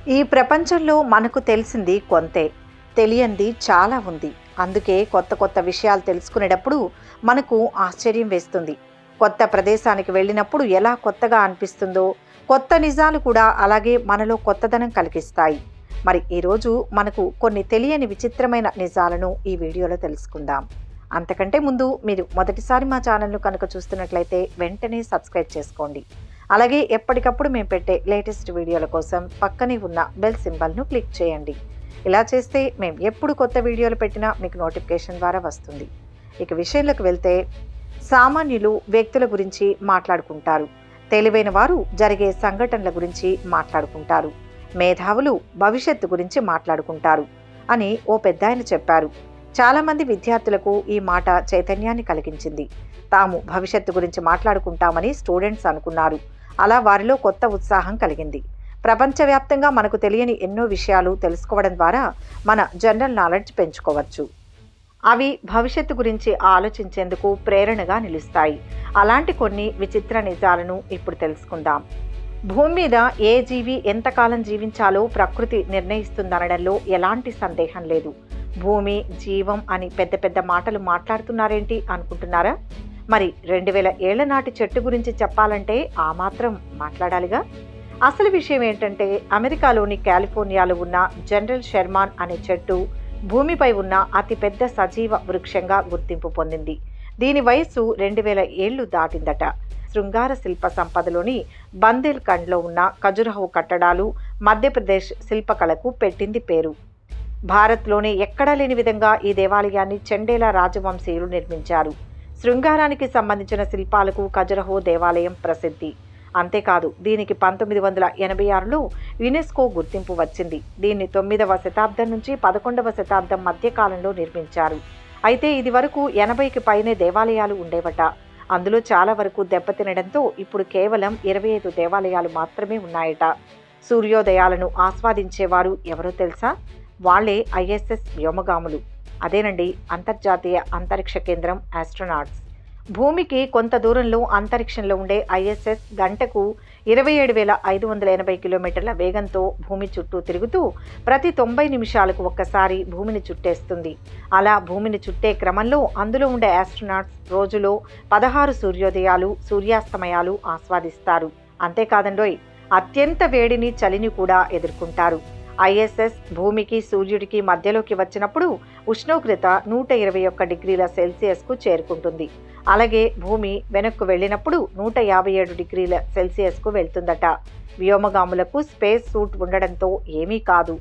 ఈ ప్రపంచంలో మనకు తెలిసింది కొంతే తెలియంది చాలా ఉంది అందుకే కొత్త కొత్త విషయాలు తెలుసుకునేటప్పుడు మనకు ఆశ్చర్యం వేస్తుంది కొత్త ప్రదేశానికి వెళ్ళినప్పుడు ఎలా కొత్తగా అనిపిస్తుందో కొత్త నిజాలు కూడా అలాగే మనలో కొత్తదనం కలిగిస్తాయి మరి ఈరోజు మనకు కొన్ని తెలియని విచిత్రమైన నిజాలను ఈ వీడియోలో తెలుసుకుందాం అంతకంటే ముందు మీరు మొదటిసారి మా ఛానల్ను కనుక చూస్తున్నట్లయితే వెంటనే సబ్స్క్రైబ్ చేసుకోండి అలాగే ఎప్పటికప్పుడు మేము పెట్టే లేటెస్ట్ వీడియోల కోసం పక్కనే ఉన్న బెల్ సింబల్ను క్లిక్ చేయండి ఇలా చేస్తే మేము ఎప్పుడు కొత్త వీడియోలు పెట్టినా మీకు నోటిఫికేషన్ ద్వారా వస్తుంది ఇక విషయంలోకి వెళ్తే సామాన్యులు వ్యక్తుల గురించి మాట్లాడుకుంటారు తెలివైన వారు జరిగే సంఘటనల గురించి మాట్లాడుకుంటారు మేధావులు భవిష్యత్తు గురించి మాట్లాడుకుంటారు అని ఓ పెద్ద ఆయన చెప్పారు చాలామంది విద్యార్థులకు ఈ మాట చైతన్యాన్ని కలిగించింది తాము భవిష్యత్తు గురించి మాట్లాడుకుంటామని స్టూడెంట్స్ అనుకున్నారు అలా వారిలో కొత్త ఉత్సాహం కలిగింది ప్రపంచవ్యాప్తంగా మనకు తెలియని ఎన్నో విషయాలు తెలుసుకోవడం ద్వారా మన జనరల్ నాలెడ్జ్ పెంచుకోవచ్చు అవి భవిష్యత్తు గురించి ఆలోచించేందుకు ప్రేరణగా నిలుస్తాయి అలాంటి కొన్ని విచిత్ర నిజాలను ఇప్పుడు తెలుసుకుందాం భూమి మీద ఏ జీవి ఎంతకాలం జీవించాలో ప్రకృతి నిర్ణయిస్తుందనడంలో ఎలాంటి సందేహం లేదు భూమి జీవం అని పెద్ద పెద్ద మాటలు మాట్లాడుతున్నారేంటి అనుకుంటున్నారా మరి రెండు వేల ఏళ్ల నాటి చెట్టు గురించి చెప్పాలంటే ఆ మాత్రం మాట్లాడాలిగా అసలు విషయం ఏంటంటే అమెరికాలోని కాలిఫోర్నియాలో ఉన్న జనరల్ షెర్మాన్ అనే చెట్టు భూమిపై ఉన్న అతిపెద్ద సజీవ వృక్షంగా గుర్తింపు పొందింది దీని వయస్సు రెండు వేల ఏళ్లు దాటిందట శృంగార శిల్ప సంపదలోని బందేల్ఖండ్లో ఉన్న ఖజురహో కట్టడాలు మధ్యప్రదేశ్ శిల్పకళకు పెట్టింది పేరు భారత్లోనే ఎక్కడా లేని విధంగా ఈ దేవాలయాన్ని చెండేల రాజవంశీయులు నిర్మించారు శృంగారానికి సంబంధించిన శిల్పాలకు ఖజురహో దేవాలయం ప్రసిద్ధి అంతేకాదు దీనికి పంతొమ్మిది వందల ఎనభై ఆరులో యునెస్కో గుర్తింపు వచ్చింది దీన్ని తొమ్మిదవ శతాబ్దం నుంచి పదకొండవ శతాబ్దం మధ్యకాలంలో నిర్మించారు అయితే ఇది వరకు ఎనభైకి పైనే దేవాలయాలు ఉండేవట అందులో చాలా వరకు దెబ్బతినడంతో ఇప్పుడు కేవలం ఇరవై ఐదు దేవాలయాలు మాత్రమే ఉన్నాయట సూర్యోదయాలను ఆస్వాదించేవారు ఎవరో తెలుసా వాళ్లే ఐఎస్ఎస్ వ్యోమగాములు అదేనండి అంతర్జాతీయ అంతరిక్ష కేంద్రం ఆస్ట్రోనాట్స్ భూమికి కొంత దూరంలో అంతరిక్షంలో ఉండే ఐఎస్ఎస్ గంటకు ఇరవై ఏడు వేల ఐదు వందల ఎనభై కిలోమీటర్ల వేగంతో భూమి చుట్టూ తిరుగుతూ ప్రతి తొంభై నిమిషాలకు ఒక్కసారి భూమిని చుట్టేస్తుంది అలా భూమిని చుట్టే క్రమంలో అందులో ఉండే ఆస్ట్రోనాట్స్ రోజులో పదహారు సూర్యోదయాలు సూర్యాస్తమయాలు ఆస్వాదిస్తారు అంతేకాదండోయ్ అత్యంత వేడిని చలిని కూడా ఎదుర్కొంటారు ఐఎస్ఎస్ భూమికి సూర్యుడికి మధ్యలోకి వచ్చినప్పుడు ఉష్ణోగ్రత నూట ఇరవై ఒక్క డిగ్రీల సెల్సియస్కు చేరుకుంటుంది అలాగే భూమి వెనక్కు వెళ్ళినప్పుడు నూట యాభై ఏడు డిగ్రీల సెల్సియస్కు వెళ్తుందట వ్యోమగాములకు స్పేస్ సూట్ ఉండడంతో ఏమీ కాదు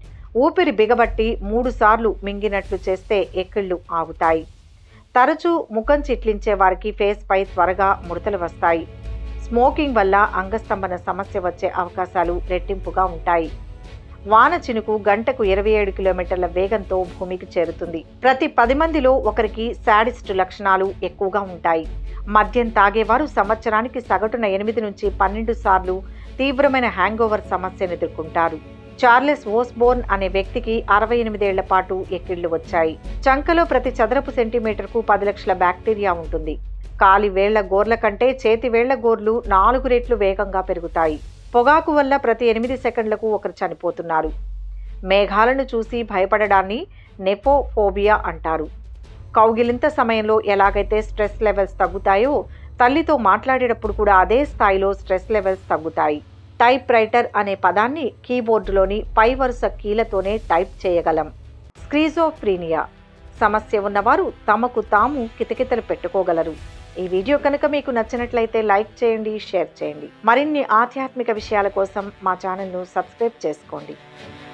ఊపిరి బిగబట్టి మూడు సార్లు మింగినట్లు చేస్తే ఎక్కిళ్ళు ఆగుతాయి తరచూ ముఖం చిట్లించే వారికి ఫేస్ పై త్వరగా ముడతలు వస్తాయి స్మోకింగ్ వల్ల అంగస్తంభన సమస్య వచ్చే అవకాశాలు రెట్టింపుగా ఉంటాయి వాన చినుకు గంటకు ఇరవై ఏడు కిలోమీటర్ల వేగంతో భూమికి చేరుతుంది ప్రతి పది మందిలో ఒకరికి శాడిస్ట్ లక్షణాలు ఎక్కువగా ఉంటాయి మద్యం తాగేవారు సంవత్సరానికి సగటున ఎనిమిది నుంచి పన్నెండు సార్లు తీవ్రమైన హ్యాంగ్ ఓవర్ సమస్యను ఎదుర్కొంటారు చార్లెస్ ఓస్బోర్న్ అనే వ్యక్తికి అరవై ఎనిమిదేళ్ల పాటు ఎక్కిళ్లు వచ్చాయి చంకలో ప్రతి చదరపు సెంటీమీటర్కు పది లక్షల బ్యాక్టీరియా ఉంటుంది కాలి వేళ్ల గోర్ల కంటే చేతి వేళ్ల గోర్లు నాలుగు రెట్లు వేగంగా పెరుగుతాయి పొగాకు వల్ల ప్రతి ఎనిమిది సెకండ్లకు ఒకరు చనిపోతున్నారు మేఘాలను చూసి భయపడడాన్ని నెపోఫోబియా అంటారు కౌగిలింత సమయంలో ఎలాగైతే స్ట్రెస్ లెవెల్స్ తగ్గుతాయో తల్లితో మాట్లాడేటప్పుడు కూడా అదే స్థాయిలో స్ట్రెస్ లెవెల్స్ తగ్గుతాయి టైప్ రైటర్ అనే పదాన్ని కీబోర్డులోని పై వరుస కీలతోనే టైప్ చేయగలం స్క్రీజోఫ్రీనియా సమస్య ఉన్నవారు తమకు తాము కితకితలు పెట్టుకోగలరు ఈ వీడియో కనుక మీకు నచ్చినట్లయితే లైక్ చేయండి షేర్ చేయండి మరిన్ని ఆధ్యాత్మిక విషయాల కోసం మా ఛానల్ను సబ్స్క్రైబ్ చేసుకోండి